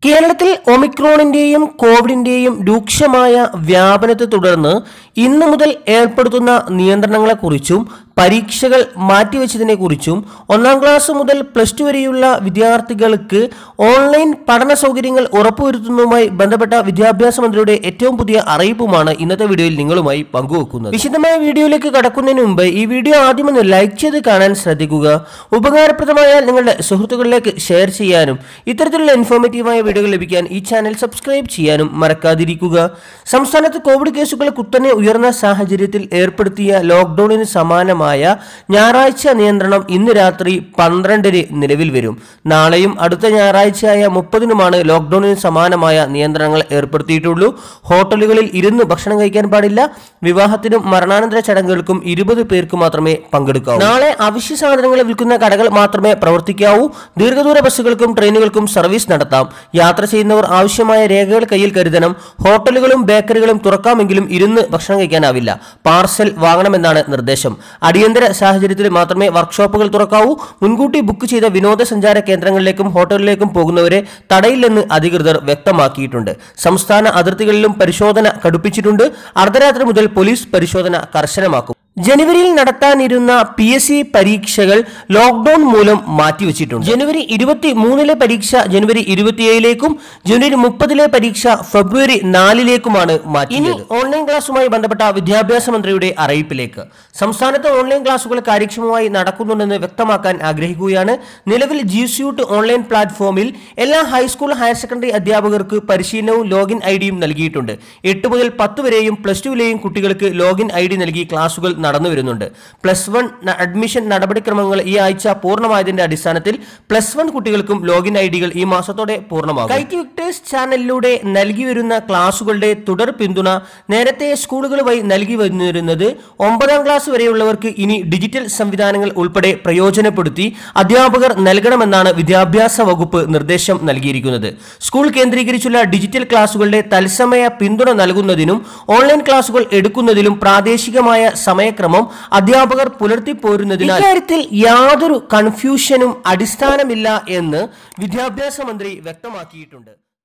കേരളത്തിൽ ഒമിക്രോണിന്റെയും കോവിഡിന്റെയും രൂക്ഷമായ വ്യാപനത്തെ തുടർന്ന് ഇന്നു മുതൽ ഏർപ്പെടുത്തുന്ന നിയന്ത്രണങ്ങളെക്കുറിച്ചും പരീക്ഷകൾ മാറ്റിവെച്ചതിനെക്കുറിച്ചും ഒന്നാം ക്ലാസ് മുതൽ പ്ലസ് ടു വരെയുള്ള വിദ്യാർത്ഥികൾക്ക് ഓൺലൈൻ പഠന സൗകര്യങ്ങൾ ഉറപ്പുവരുത്തുന്നതുമായി ബന്ധപ്പെട്ട വിദ്യാഭ്യാസ മന്ത്രിയുടെ ഏറ്റവും പുതിയ അറിയിപ്പുമാണ് ഇന്നത്തെ വീഡിയോയിൽ നിങ്ങളുമായി പങ്കുവെക്കുന്നത് വിശദമായ വീഡിയോയിലേക്ക് കടക്കുന്നതിന് മുമ്പ് ഈ വീഡിയോ ആദ്യം ഒന്ന് ലൈക്ക് ചെയ്ത് കാണാൻ ശ്രദ്ധിക്കുക ഉപകാരപ്രദമായാൽ നിങ്ങളുടെ സുഹൃത്തുക്കളിലേക്ക് ഷെയർ ചെയ്യാനും ഇത്തരത്തിലുള്ള ഇൻഫോർമേറ്റീവായ വീഡിയോകൾ ലഭിക്കാൻ ഈ ചാനൽ സബ്സ്ക്രൈബ് ചെയ്യാനും മറക്കാതിരിക്കുക സംസ്ഥാനത്ത് കോവിഡ് കേസുകൾ കുത്തനെ ഉയർന്ന സാഹചര്യത്തിൽ ഏർപ്പെടുത്തിയ ലോക്ക്ഡൌണിന് സമാനമായ ഞായറാഴ്ച നിയന്ത്രണം ഇന്ന് രാത്രി പന്ത്രണ്ടിന് നിലവിൽ വരും നാളെയും അടുത്ത ഞായറാഴ്ചയായ മുപ്പതിനുമാണ് ലോക്ക്ഡൌണിന് സമാനമായ നിയന്ത്രണങ്ങൾ ഏർപ്പെടുത്തിയിട്ടുള്ളൂ ഹോട്ടലുകളിൽ ഇരുന്ന് ഭക്ഷണം കഴിക്കാൻ പാടില്ല വിവാഹത്തിനും മരണാനന്തര ചടങ്ങുകൾക്കും ഇരുപത് പേർക്ക് മാത്രമേ പങ്കെടുക്കാവൂ നാളെ അവശ്യ സാധനങ്ങൾ വിൽക്കുന്ന കടകൾ മാത്രമേ പ്രവർത്തിക്കാവൂ ദീർഘദൂര ബസ്സുകൾക്കും ട്രെയിനുകൾക്കും സർവീസ് നടത്താം യാത്ര ചെയ്യുന്നവർ ആവശ്യമായ രേഖകൾ കയ്യിൽ കരുതണം ഹോട്ടലുകളും ബേക്കറികളും തുറക്കാമെങ്കിലും ഇരുന്ന് ഭക്ഷണം കഴിക്കാനാവില്ല പാർസൽ വാങ്ങണമെന്നാണ് നിർദ്ദേശം അടിയന്തര സാഹചര്യത്തിൽ മാത്രമേ വർക്ക്ഷോപ്പുകൾ തുറക്കാവൂ മുൻകൂട്ടി ബുക്ക് ചെയ്ത വിനോദസഞ്ചാര കേന്ദ്രങ്ങളിലേക്കും ഹോട്ടലിലേക്കും പോകുന്നവരെ തടയില്ലെന്ന് അധികൃതർ വ്യക്തമാക്കിയിട്ടുണ്ട് സംസ്ഥാന അതിർത്തികളിലും പരിശോധന കടുപ്പിച്ചിട്ടുണ്ട് അർദ്ധരാത്രി മുതൽ പോലീസ് പരിശോധന കർശനമാക്കും ജനുവരിയിൽ നടത്താനിരുന്ന പി എസ് സി പരീക്ഷകൾ ലോക്ക്ഡൌൺ മൂലം മാറ്റിവെച്ചിട്ടുണ്ട് ജനുവരി ഇരുപത്തി മൂന്നിലെ പരീക്ഷ ജനുവരി ഇരുപത്തിയേഴിലേക്കും ജനുവരി മുപ്പതിലെ പരീക്ഷ ഫെബ്രുവരി നാലിലേക്കുമാണ് മാറ്റിയത് ഓൺലൈൻ ക്ലാസുമായി ബന്ധപ്പെട്ട വിദ്യാഭ്യാസ മന്ത്രിയുടെ അറിയിപ്പിലേക്ക് സംസ്ഥാനത്ത് ഓൺലൈൻ ക്ലാസുകൾ കാര്യക്ഷമമായി നടക്കുന്നുണ്ടെന്ന് വ്യക്തമാക്കാൻ ആഗ്രഹിക്കുകയാണ് നിലവിൽ ജി സ്യൂട്ട് ഓൺലൈൻ പ്ലാറ്റ്ഫോമിൽ എല്ലാ ഹൈസ്കൂൾ ഹയർ സെക്കൻഡറി അധ്യാപകർക്ക് പരിശീലനവും ലോഗിൻ ഐ ഡിയും നൽകിയിട്ടുണ്ട് എട്ട് മുതൽ പത്ത് വരെയും പ്ലസ് ടുവിലെയും കുട്ടികൾക്ക് ലോഗിൻ ഐ ഡി നൽകി ക്ലാസുകൾ നടന്നു വരുന്നുണ്ട് പ്ലസ് വൺ അഡ്മിഷൻ നടപടിക്രമങ്ങൾ ഈ ആഴ്ച പൂർണ്ണമായതിന്റെ അടിസ്ഥാനത്തിൽ പ്ലസ് വൺ കുട്ടികൾക്കും ലോഗിൻ ഐ ഡികൾ ഈ മാസത്തോടെ പൂർണ്ണമാകും കൈറ്റ് വിക്ടേഴ്സ് ചാനലിലൂടെ നൽകി വരുന്ന ക്ലാസുകളുടെ തുടർ പിന്തുണ നേരത്തെ സ്കൂളുകൾ വഴി നൽകി വന്നിരുന്നത് ഒമ്പതാം ക്ലാസ് വരെയുള്ളവർക്ക് ഇനി ഡിജിറ്റൽ സംവിധാനങ്ങൾ ഉൾപ്പെടെ പ്രയോജനപ്പെടുത്തി അധ്യാപകർ നൽകണമെന്നാണ് വിദ്യാഭ്യാസ വകുപ്പ് നിർദ്ദേശം നൽകിയിരിക്കുന്നത് സ്കൂൾ കേന്ദ്രീകരിച്ചുള്ള ഡിജിറ്റൽ ക്ലാസുകളുടെ തത്സമയ പിന്തുണ നൽകുന്നതിനും ഓൺലൈൻ ക്ലാസുകൾ എടുക്കുന്നതിലും പ്രാദേശികമായ സമയക്രമം അധ്യാപകർ പുലർത്തി പോരുന്നതിനാൽ ഇക്കാര്യത്തിൽ യാതൊരു കൺഫ്യൂഷനും അടിസ്ഥാനമില്ല എന്ന് വിദ്യാഭ്യാസ മന്ത്രി വ്യക്തമാക്കിയിട്ടുണ്ട്